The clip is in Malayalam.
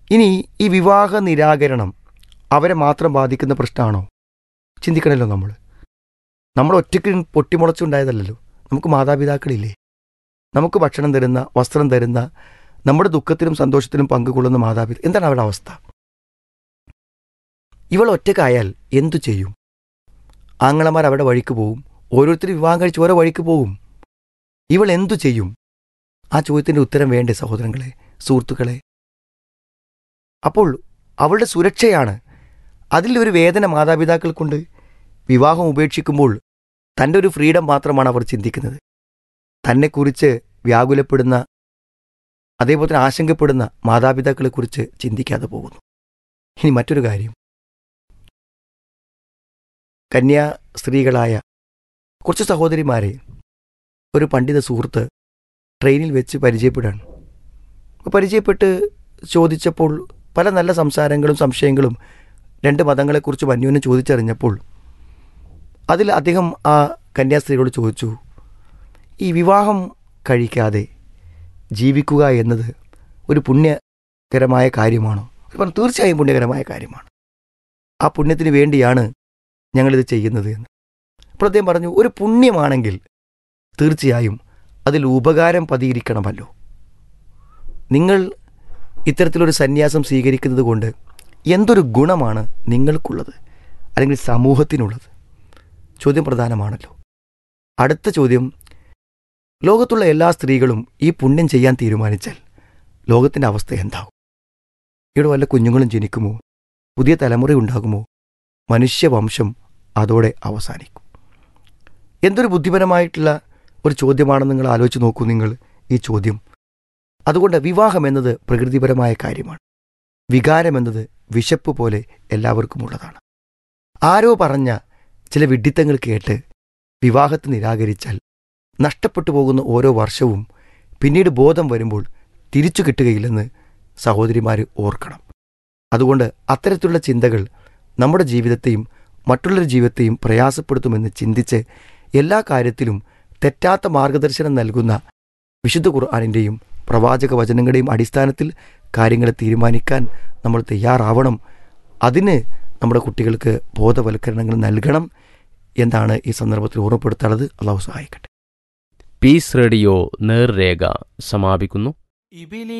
ഇനി ഈ വിവാഹ നിരാകരണം അവരെ മാത്രം ബാധിക്കുന്ന പ്രശ്നമാണോ ചിന്തിക്കണമല്ലോ നമ്മൾ നമ്മൾ ഒറ്റയ്ക്ക് പൊട്ടിമുളച്ചുണ്ടായതല്ലല്ലോ നമുക്ക് മാതാപിതാക്കളില്ലേ നമുക്ക് ഭക്ഷണം തരുന്ന വസ്ത്രം തരുന്ന നമ്മുടെ ദുഃഖത്തിലും സന്തോഷത്തിലും പങ്കുകൊള്ളുന്ന മാതാപിതാ എന്താണ് അവരുടെ അവസ്ഥ ഇവൾ ഒറ്റക്കായാൽ എന്തു ചെയ്യും ആങ്ങളമാർ അവിടെ വഴിക്ക് പോവും ഓരോരുത്തരും വിവാഹം കഴിച്ച് ഓരോ വഴിക്ക് പോവും ഇവൾ എന്തു ചെയ്യും ആ ചോദ്യത്തിൻ്റെ ഉത്തരം വേണ്ടേ സഹോദരങ്ങളെ സുഹൃത്തുക്കളെ അപ്പോൾ അവളുടെ സുരക്ഷയാണ് അതിലൊരു വേദന മാതാപിതാക്കൾക്കുണ്ട് വിവാഹം ഉപേക്ഷിക്കുമ്പോൾ തൻ്റെ ഒരു ഫ്രീഡം മാത്രമാണ് അവർ ചിന്തിക്കുന്നത് തന്നെക്കുറിച്ച് വ്യാകുലപ്പെടുന്ന അതേപോലെ തന്നെ ആശങ്കപ്പെടുന്ന മാതാപിതാക്കളെക്കുറിച്ച് ചിന്തിക്കാതെ പോകുന്നു ഇനി മറ്റൊരു കാര്യം കന്യാ സ്ത്രീകളായ കുറച്ച് സഹോദരിമാരെ ഒരു പണ്ഡിത സുഹൃത്ത് ട്രെയിനിൽ വെച്ച് പരിചയപ്പെടുകയാണ് അപ്പോൾ പരിചയപ്പെട്ട് ചോദിച്ചപ്പോൾ പല നല്ല സംസാരങ്ങളും സംശയങ്ങളും രണ്ട് മതങ്ങളെക്കുറിച്ചും അന്യോന്യം ചോദിച്ചറിഞ്ഞപ്പോൾ അതിൽ അദ്ദേഹം ആ കന്യാസ്ത്രീയോട് ചോദിച്ചു ഈ വിവാഹം കഴിക്കാതെ ജീവിക്കുക എന്നത് ഒരു പുണ്യകരമായ കാര്യമാണോ അവർ പറഞ്ഞു തീർച്ചയായും പുണ്യകരമായ കാര്യമാണ് ആ പുണ്യത്തിന് വേണ്ടിയാണ് ഞങ്ങളിത് ചെയ്യുന്നത് എന്ന് അപ്പോൾ അദ്ദേഹം പറഞ്ഞു ഒരു പുണ്യമാണെങ്കിൽ തീർച്ചയായും അതിൽ ഉപകാരം പതിയിരിക്കണമല്ലോ നിങ്ങൾ ഇത്തരത്തിലൊരു സന്യാസം സ്വീകരിക്കുന്നത് കൊണ്ട് എന്തൊരു ഗുണമാണ് നിങ്ങൾക്കുള്ളത് അല്ലെങ്കിൽ സമൂഹത്തിനുള്ളത് ചോദ്യം പ്രധാനമാണല്ലോ അടുത്ത ചോദ്യം ലോകത്തുള്ള എല്ലാ സ്ത്രീകളും ഈ പുണ്യം ചെയ്യാൻ തീരുമാനിച്ചാൽ ലോകത്തിൻ്റെ അവസ്ഥ എന്താവും ഇവിടെ വല്ല കുഞ്ഞുങ്ങളും ജനിക്കുമോ പുതിയ തലമുറ ഉണ്ടാകുമോ മനുഷ്യവംശം അതോടെ അവസാനിക്കും എന്തൊരു ബുദ്ധിപരമായിട്ടുള്ള ഒരു ചോദ്യമാണെന്ന് നിങ്ങൾ ആലോചിച്ച് നോക്കൂ നിങ്ങൾ ഈ ചോദ്യം അതുകൊണ്ട് വിവാഹം എന്നത് പ്രകൃതിപരമായ കാര്യമാണ് വികാരം എന്നത് വിശപ്പ് പോലെ എല്ലാവർക്കും ഉള്ളതാണ് ആരോ പറഞ്ഞ ചില വിഡ്ഢിത്തങ്ങൾ കേട്ട് വിവാഹത്തെ നിരാകരിച്ചാൽ നഷ്ടപ്പെട്ടു പോകുന്ന ഓരോ വർഷവും പിന്നീട് ബോധം വരുമ്പോൾ തിരിച്ചു കിട്ടുകയില്ലെന്ന് സഹോദരിമാർ ഓർക്കണം അതുകൊണ്ട് അത്തരത്തിലുള്ള ചിന്തകൾ നമ്മുടെ ജീവിതത്തെയും മറ്റുള്ളവരുടെ ജീവിതത്തെയും പ്രയാസപ്പെടുത്തുമെന്ന് ചിന്തിച്ച് എല്ലാ കാര്യത്തിലും തെറ്റാത്ത മാർഗദർശനം നൽകുന്ന വിശുദ്ധ ഖുർആാനിൻ്റെയും പ്രവാചക വചനങ്ങളുടെയും അടിസ്ഥാനത്തിൽ കാര്യങ്ങളെ തീരുമാനിക്കാൻ നമ്മൾ തയ്യാറാവണം അതിന് നമ്മുടെ കുട്ടികൾക്ക് ബോധവൽക്കരണങ്ങൾ നൽകണം എന്നാണ് ഈ സന്ദർഭത്തിൽ ഓർമ്മപ്പെടുത്താനുള്ളത് അള്ളാഹു സഹായിക്കട്ടെ പീസ് റേഡിയോ നേർരേഖ സമാപിക്കുന്നു